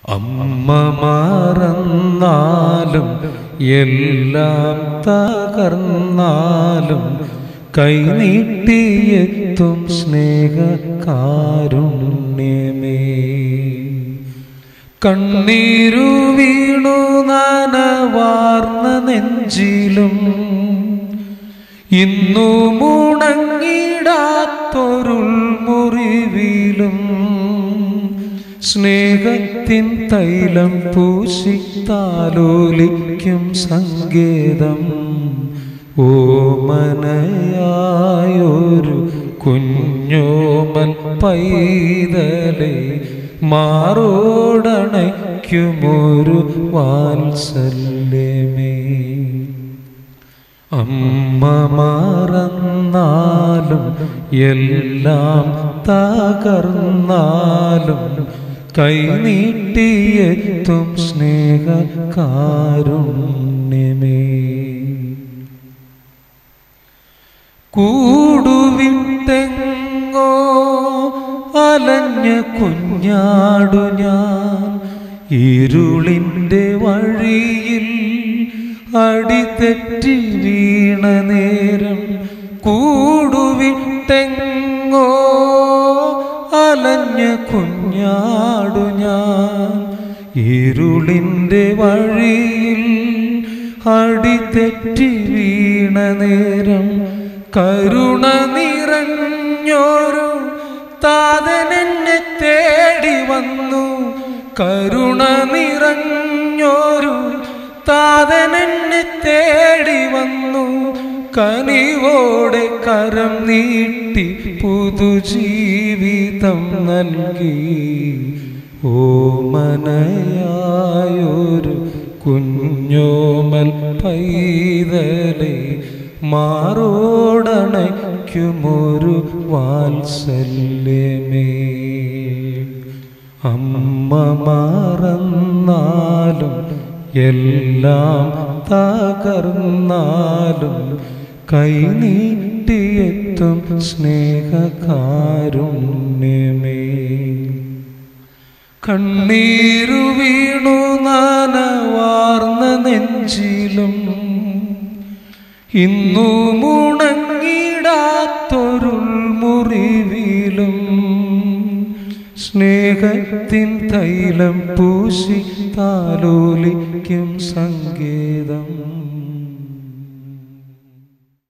അമ്മ മറന്നാലും എല്ലാം തകർന്നാലും കൈനീട്ടിയെത്തും സ്നേഹകാരുണ്യമേ കണ്ണീരു വീണു നനവാർന്ന നെഞ്ചിലും ഇന്നു മുണങ്ങിടാത്തൊരുൾ മുറിവിലും സ്നേഹത്തിൻ തൈലം പൂശി താലോലിക്കും സങ്കേതം ഓമനയായൊരു കുഞ്ഞോമൽ പൈതലെ മാറോടണയ്ക്കുമൊരു വാത്സല്യമേ അമ്മ മറന്നാലും എല്ലാം തകർന്നാലും കൈനീട്ടിയെത്തും സ്നേഹകാരുണ്യമേ കൂടുവിട്ടെങ്ങോ അലഞ്ഞ കുഞ്ഞാടു ഞാൻ ഇരുളിൻ്റെ വഴിയിൽ അടിതെറ്റി വീണ നേരം കൂടുവിട്ടെങ്ങോ അലഞ്ഞ കുഞ്ഞാടു ഞാൻ ഇരുളിൻ്റെ വഴിയിൽ അടിതെറ്റി വീണ നേരം കരുണ നിറഞ്ഞോരു താതനെന്നെ തേടി വന്നു കരുണ നിറഞ്ഞോരു താതനെന്നെ തേടി വന്നു കനിവോടെ കരം നീട്ടി പുതുജീവിതം നൽകി ഓമനയായൊരു കുഞ്ഞോമൽ പൈതലെ മാറോടണയ്ക്കുമൊരു വാത്സല്യമേ അമ്മ മറന്നാലും എല്ലാം തകർന്നാലും കൈനീട്ടിയെത്തും സ്നേഹകാരുണ്യമേ കണ്ണീരു വീണു നനവാർന്ന നെഞ്ചിലും ഇന്നു മുണങ്ങിടാത്തൊരുൾ മുറിവിലും സ്നേഹത്തിൻ തൈലം പൂശി താലോലിക്കും സങ്കേതം